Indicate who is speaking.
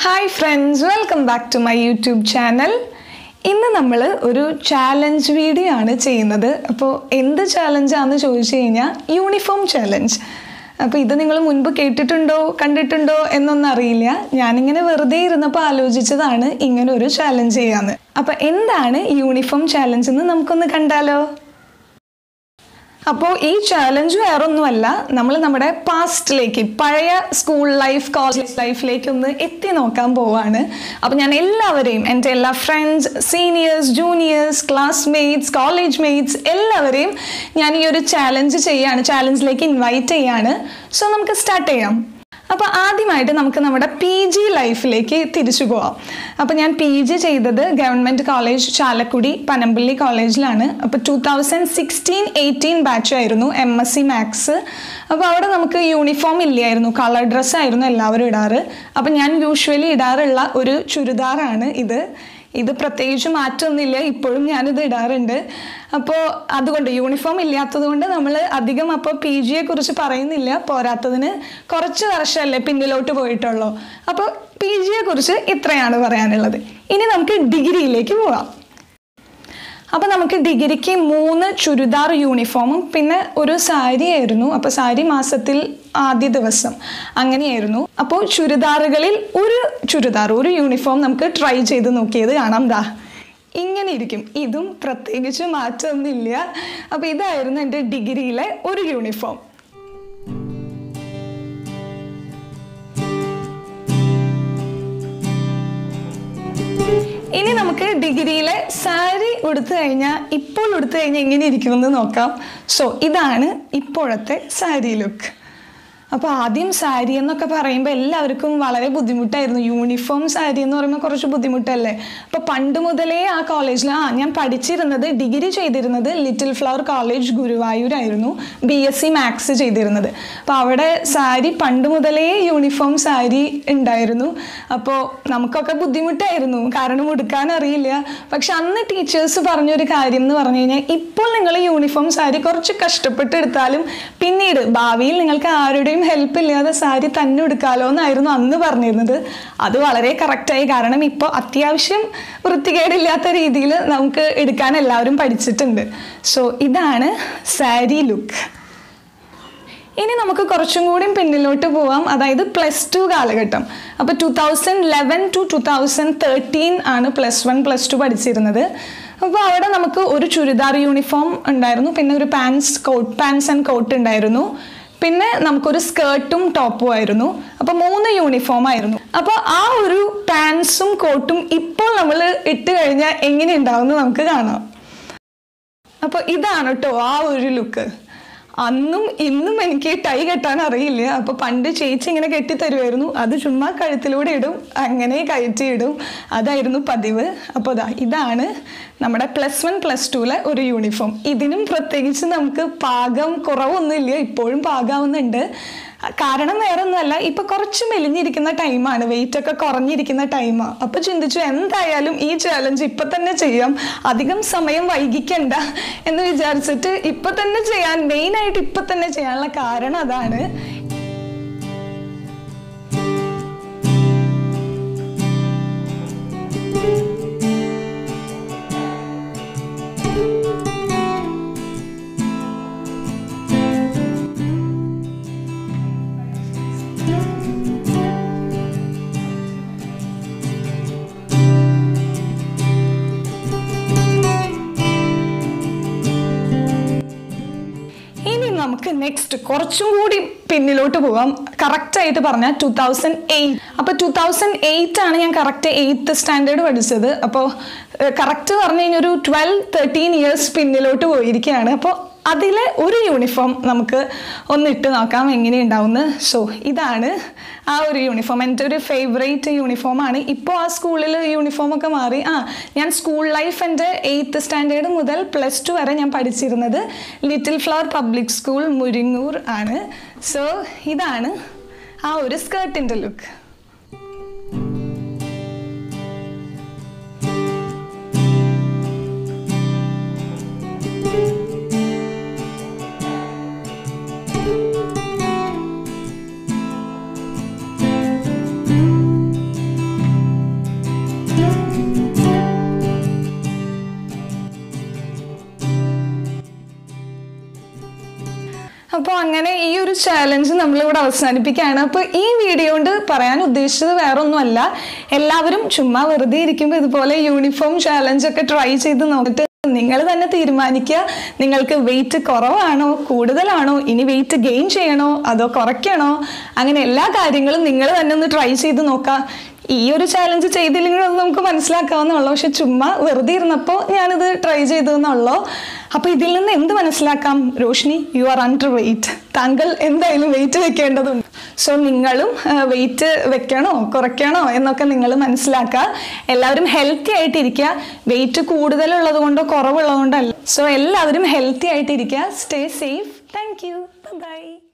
Speaker 1: hi friends welcome back to my YouTube channel ഇന്ന് നമ്മൾ ഒരു ചാലഞ്ച് വീഡിയോ ആണ് ചെയ്യുന്നത് അപ്പോൾ എന്ത് ചാലഞ്ചാണെന്ന് ചോദിച്ചു കഴിഞ്ഞാൽ യൂണിഫോം ചാലഞ്ച് അപ്പോൾ ഇത് നിങ്ങൾ മുൻപ് കേട്ടിട്ടുണ്ടോ കണ്ടിട്ടുണ്ടോ എന്നൊന്നും അറിയില്ല ഞാനിങ്ങനെ വെറുതെ ഇരുന്നപ്പോൾ ആലോചിച്ചതാണ് ഇങ്ങനെ ഒരു ചാലഞ്ച് ചെയ്യാന്ന് അപ്പോൾ എന്താണ് യൂണിഫോം ചാലഞ്ച് എന്ന് നമുക്കൊന്ന് കണ്ടാലോ അപ്പോൾ ഈ ചാലഞ്ച് വേറൊന്നുമല്ല നമ്മൾ നമ്മുടെ പാസ്റ്റിലേക്ക് പഴയ സ്കൂൾ ലൈഫ് കോളേജ് ലൈഫിലേക്ക് ഒന്ന് എത്തി നോക്കാൻ പോവാണ് അപ്പോൾ ഞാൻ എല്ലാവരെയും എൻ്റെ എല്ലാ friends seniors juniors classmates college mates എല്ലാവരെയും ഞാൻ ഈ ഒരു ചാലഞ്ച് ചെയ്യാണ് ചാലഞ്ചിലേക്ക് ഇൻവൈറ്റ് ചെയ്യാണ് സോ നമുക്ക് സ്റ്റാർട്ട് ചെയ്യാം അപ്പോൾ ആദ്യമായിട്ട് നമുക്ക് നമ്മുടെ പി ജി ലൈഫിലേക്ക് തിരിച്ചു പോവാം അപ്പോൾ ഞാൻ പി ജി ചെയ്തത് ഗവൺമെൻറ് കോളേജ് ചാലക്കുടി പനമ്പള്ളി കോളേജിലാണ് അപ്പോൾ two thousand sixteen eighteen batch ആയിരുന്നു എം എസ് സി മാത്സ് അപ്പോൾ അവിടെ നമുക്ക് യൂണിഫോം ഇല്ലായിരുന്നു കളർ ഡ്രസ്സായിരുന്നു എല്ലാവരും ഇടാറ് അപ്പോൾ ഞാൻ യൂഷ്വലി ഇടാറുള്ള ഒരു ചുരിദാറാണ് ഇത് ഇത് പ്രത്യേകിച്ച് മാറ്റമൊന്നുമില്ല ഇപ്പോഴും ഞാനിത് ഇടാറുണ്ട് അപ്പോൾ അതുകൊണ്ട് യൂണിഫോം ഇല്ലാത്തത് കൊണ്ട് നമ്മൾ അധികം അപ്പോൾ പി ജിയെ കുറിച്ച് പറയുന്നില്ല പോരാത്തതിന് കുറച്ച് വർഷമല്ലേ പിന്നിലോട്ട് പോയിട്ടുള്ളൂ അപ്പോൾ പി ജിയെ കുറിച്ച് ഇത്രയാണ് പറയാനുള്ളത് ഇനി നമുക്ക് ഡിഗ്രിയിലേക്ക് പോവാം അപ്പോൾ നമുക്ക് ഡിഗ്രിക്ക് മൂന്ന് ചുരിദാർ യൂണിഫോമും പിന്നെ ഒരു സാരി ആയിരുന്നു അപ്പോൾ സാരി മാസത്തിൽ ആദ്യ ദിവസം അങ്ങനെയായിരുന്നു അപ്പോൾ ചുരിദാറുകളിൽ ഒരു ചുരിദാർ ഒരു യൂണിഫോം നമുക്ക് ട്രൈ ചെയ്ത് നോക്കിയത് കാണാം ദാ ഇങ്ങനെ ഇരിക്കും ഇതും പ്രത്യേകിച്ച് മാറ്റമൊന്നുമില്ല അപ്പോൾ ഇതായിരുന്നു എൻ്റെ ഡിഗ്രിയിലെ ഒരു യൂണിഫോം ഇനി നമുക്ക് ഡിഗ്രിയിലെ സാരി ഉടുത്തു കഴിഞ്ഞാൽ ഇപ്പോൾ ഉടുത്തു കഴിഞ്ഞാൽ എങ്ങനെ ഇരിക്കുമെന്ന് നോക്കാം സോ ഇതാണ് ഇപ്പോഴത്തെ സാരി ലുക്ക് അപ്പോൾ ആദ്യം സാരി എന്നൊക്കെ പറയുമ്പോൾ എല്ലാവർക്കും വളരെ ബുദ്ധിമുട്ടായിരുന്നു യൂണിഫോം സാരി എന്ന് പറയുമ്പോൾ കുറച്ച് ബുദ്ധിമുട്ടല്ലേ അപ്പോൾ പണ്ട് മുതലേ ആ കോളേജിൽ ആ ഞാൻ പഠിച്ചിരുന്നത് ഡിഗ്രി ചെയ്തിരുന്നത് ലിറ്റിൽ ഫ്ലവർ കോളേജ് ഗുരുവായൂരായിരുന്നു ബി എസ് സി മാത്സ് ചെയ്തിരുന്നത് അപ്പോൾ അവിടെ സാരി പണ്ട് മുതലേ യൂണിഫോം സാരി ഉണ്ടായിരുന്നു അപ്പോൾ നമുക്കൊക്കെ ബുദ്ധിമുട്ടായിരുന്നു കാരണം ഉടുക്കാൻ അറിയില്ല പക്ഷെ അന്ന് ടീച്ചേഴ്സ് പറഞ്ഞൊരു കാര്യം എന്ന് പറഞ്ഞു കഴിഞ്ഞാൽ ഇപ്പോൾ നിങ്ങൾ യൂണിഫോം സാരി കുറച്ച് കഷ്ടപ്പെട്ട് എടുത്താലും പിന്നീട് ഭാവിയിൽ നിങ്ങൾക്ക് ആരുടെയും ഹെൽപ്പ് ഇല്ലാതെ സാരി തന്നെ എടുക്കാലോ എന്നായിരുന്നു അന്ന് പറഞ്ഞിരുന്നത് അത് വളരെ കറക്റ്റായി കാരണം ഇപ്പോൾ അത്യാവശ്യം വൃത്തികേടില്ലാത്ത രീതിയിൽ നമുക്ക് എടുക്കാൻ എല്ലാവരും പഠിച്ചിട്ടുണ്ട് സോ ഇതാണ് സാരി ലുക്ക് ഇനി നമുക്ക് കുറച്ചും കൂടി പിന്നിലോട്ട് പോവാം അതായത് പ്ലസ് ടു കാലഘട്ടം അപ്പോൾ two thousand eleven to two thousand thirteen ആണ് പ്ലസ് വൺ പ്ലസ് ടു പഠിച്ചിരുന്നത് അപ്പോൾ അവിടെ നമുക്ക് ഒരു ചുരിദാർ യൂണിഫോം ഉണ്ടായിരുന്നു പിന്നെ ഒരു pants coat pants and coat ഉണ്ടായിരുന്നു പിന്നെ നമുക്കൊരു സ്കേർട്ടും ടോപ്പും ആയിരുന്നു അപ്പോൾ മൂന്ന് യൂണിഫോം ആയിരുന്നു അപ്പോൾ ആ ഒരു പാൻസും കോട്ടും ഇപ്പോൾ നമ്മൾ ഇട്ട് കഴിഞ്ഞാൽ എങ്ങനെ ഉണ്ടാവും നമുക്ക് കാണാം അപ്പോൾ ഇതാണ് കേട്ടോ ആ ഒരു ലുക്ക് അന്നും ഇന്നും എനിക്ക് ടൈ കെട്ടാൻ അറിയില്ല അപ്പൊ പണ്ട് ചേച്ചി ഇങ്ങനെ കെട്ടിത്തരുമായിരുന്നു അത് ചുമ്മാ കഴുത്തിലൂടെ ഇടും അങ്ങനെ കയറ്റി ഇടും അതായിരുന്നു പതിവ് അപ്പോൾ ദാ ഇതാണ് നമ്മുടെ പ്ലസ് വൺ പ്ലസ് ടുവിലെ ഒരു യൂണിഫോം ഇതിനും പ്രത്യേകിച്ച് നമുക്ക് പാകം കുറവൊന്നുമില്ല ഇപ്പോഴും പാകാവുന്നുണ്ട് കാരണം വേറെ ഒന്നുമല്ല ഇപ്പൊ കുറച്ച് മെലിഞ്ഞിരിക്കുന്ന ടൈമാണ് വെയിറ്റ് ഒക്കെ കുറഞ്ഞിരിക്കുന്ന ടൈമാണ് അപ്പൊ ചിന്തിച്ചു എന്തായാലും ഈ ചാലഞ്ച് ഇപ്പൊ തന്നെ ചെയ്യാം അധികം സമയം വൈകിക്കണ്ട എന്ന് വിചാരിച്ചിട്ട് ഇപ്പൊ തന്നെ ചെയ്യാൻ മെയിൻ ആയിട്ട് ഇപ്പൊ തന്നെ ചെയ്യാനുള്ള കാരണം അതാണ് ഇനി നമുക്ക് നെക്സ്റ്റ് കുറച്ചും കൂടി പിന്നിലോട്ട് പോവാം കറക്റ്റ് ആയിട്ട് പറഞ്ഞാൽ ടൂ തൗസൻഡ് എയ്റ്റ് അപ്പോൾ ടൂ തൗസൻഡ് എയ്റ്റ് ആണ് ഞാൻ കറക്റ്റ് എയ്ത്ത് സ്റ്റാൻഡേർഡ് പഠിച്ചത് അപ്പോൾ കറക്റ്റ് പറഞ്ഞു കഴിഞ്ഞാൽ ഒരു ട്വൽവ് തേർട്ടീൻ ഇയേഴ്സ് പിന്നിലോട്ട് പോയിരിക്കുകയാണ് അപ്പോൾ അതിലെ ഒരു യൂണിഫോം നമുക്ക് ഒന്ന് ഇട്ട് നോക്കാം എങ്ങനെ ഉണ്ടാവുമെന്ന് സോ ഇതാണ് ആ ഒരു യൂണിഫോം എൻ്റെ ഒരു ഫേവറേറ്റ് യൂണിഫോമാണ് ഇപ്പോൾ ആ സ്കൂളിൽ യൂണിഫോം ഒക്കെ മാറി ആ ഞാൻ സ്കൂൾ ലൈഫ് എൻ്റെ എയ്ത്ത് സ്റ്റാൻഡേർഡ് മുതൽ പ്ലസ് ടു വരെ ഞാൻ പഠിച്ചിരുന്നത് little flower public school Muringoor ആണ് സോ ഇതാണ് ആ ഒരു സ്കേർട്ടിൻ്റെ ലുക്ക് അങ്ങനെ ഈ ഒരു ചാലഞ്ച് നമ്മളിവിടെ അവസാനിപ്പിക്കുകയാണ് അപ്പോൾ ഈ വീഡിയോ കൊണ്ട് പറയാൻ ഉദ്ദേശിച്ചത് വേറെ ഒന്നുമല്ല എല്ലാവരും ചുമ്മാ വെറുതെ ഇരിക്കുമ്പോൾ ഇതുപോലെ യൂണിഫോം ചാലഞ്ച് ഒക്കെ ട്രൈ ചെയ്ത് നോക്കിയിട്ട് നിങ്ങൾ തന്നെ തീരുമാനിക്കുക നിങ്ങൾക്ക് വെയിറ്റ് കുറവാണോ കൂടുതലാണോ ഇനി വെയിറ്റ് ഗെയിൻ ചെയ്യണോ അതോ കുറയ്ക്കണോ അങ്ങനെ എല്ലാ കാര്യങ്ങളും നിങ്ങൾ തന്നെ ഒന്ന് ട്രൈ ചെയ്ത് നോക്കാം ഈ ഒരു ചാലഞ്ച് ചെയ്തില്ലെങ്കിൽ അത് നമുക്ക് മനസ്സിലാക്കാവുന്നുള്ളൂ പക്ഷെ ചുമ്മാ വെറുതെ ഇരുന്നപ്പോൾ ഞാനിത് ട്രൈ ചെയ്തു എന്നുള്ളൂ അപ്പോൾ ഇതിൽ നിന്ന് എന്ത് മനസ്സിലാക്കാം Roshini you are underweight താങ്കൾ എന്തായാലും വെയിറ്റ് വെക്കേണ്ടതുണ്ട് സോ നിങ്ങളും വെയിറ്റ് വെക്കണോ കുറയ്ക്കണോ എന്നൊക്കെ നിങ്ങൾ മനസ്സിലാക്കുക എല്ലാവരും ഹെൽത്തി ആയിട്ടിരിക്കുക വെയിറ്റ് കൂടുതലുള്ളത് കൊണ്ടോ കുറവുള്ളത് കൊണ്ടല്ല സോ എല്ലാവരും ഹെൽത്തി ആയിട്ടിരിക്കുക stay safe thank you by